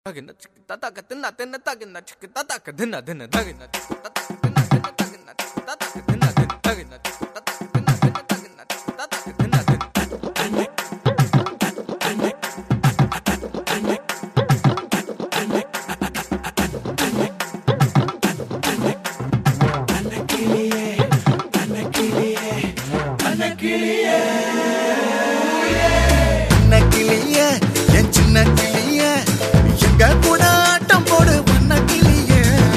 தகின சிக்கு தத்தாக்க தின்னா தின்ன தகின சிக்கு தத்தாக்க தின்ன தின்ன தகின சிக்கு தத்தாக்க தின்னா தின்ன தகின சிக்கு தத்தாக்க தின்ன தின்ன தகின சிக்கு தத்தாக்க தின்னா தின்ன தகின சிக்கு தத்தாக்க தின்ன தின்ன சின்ன கிளிய என் சின்ன கிளிய எங்க கூட ஆட்டம் போடு வண்ண கிளிய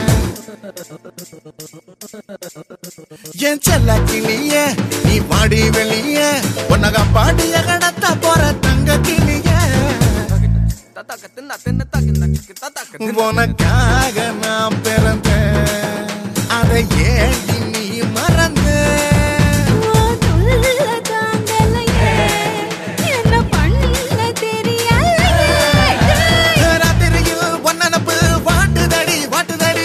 என் செல்ல கிளிய நீ பாடி வெளிய உன்னக பாடிய கடத்த போற தங்க கிளிய தத்தாக்க தின்னா தின்ன தகின சிக்கு தத்தாக்க தின்ன உனக்காக நான் பிறந்தேன் அதை ஏண்டி நீ மறந்த ஓதுள்ள தாங்கலையே என்ன பண்ண தெரியலையே ராத்திரியில் ஒன்னனப்பு வாட்டுதடி வாட்டுதடி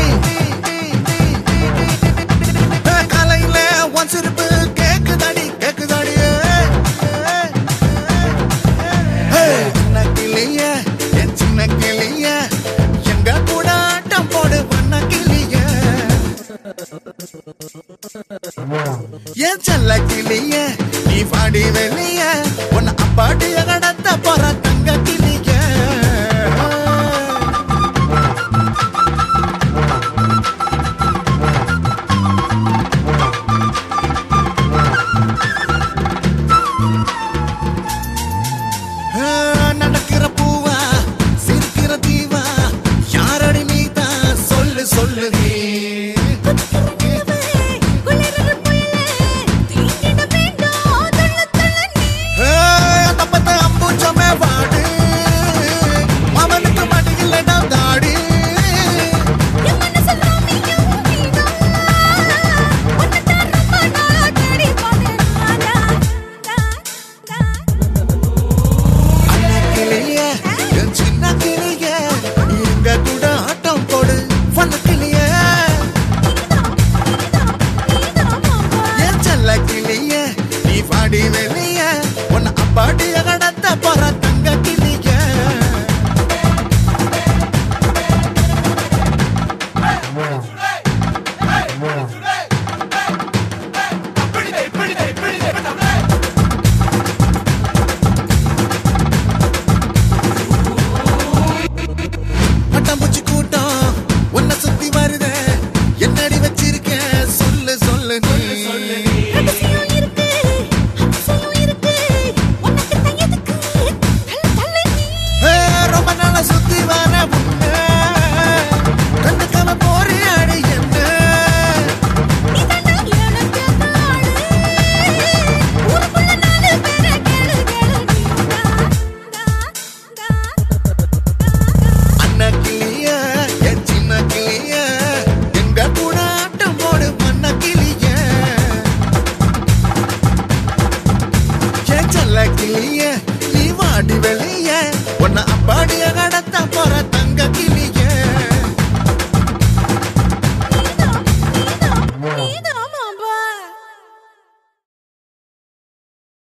காலையில ஒன் சிரிப்பு கேக்குதடி கேக்குதடி சின்ன கிளிய என் சின்ன கிளிய எங்க கூட ஆட்டம் போடு வண்ண கிளிய என் செல்ல கிளிய நீ பாடி வெளிய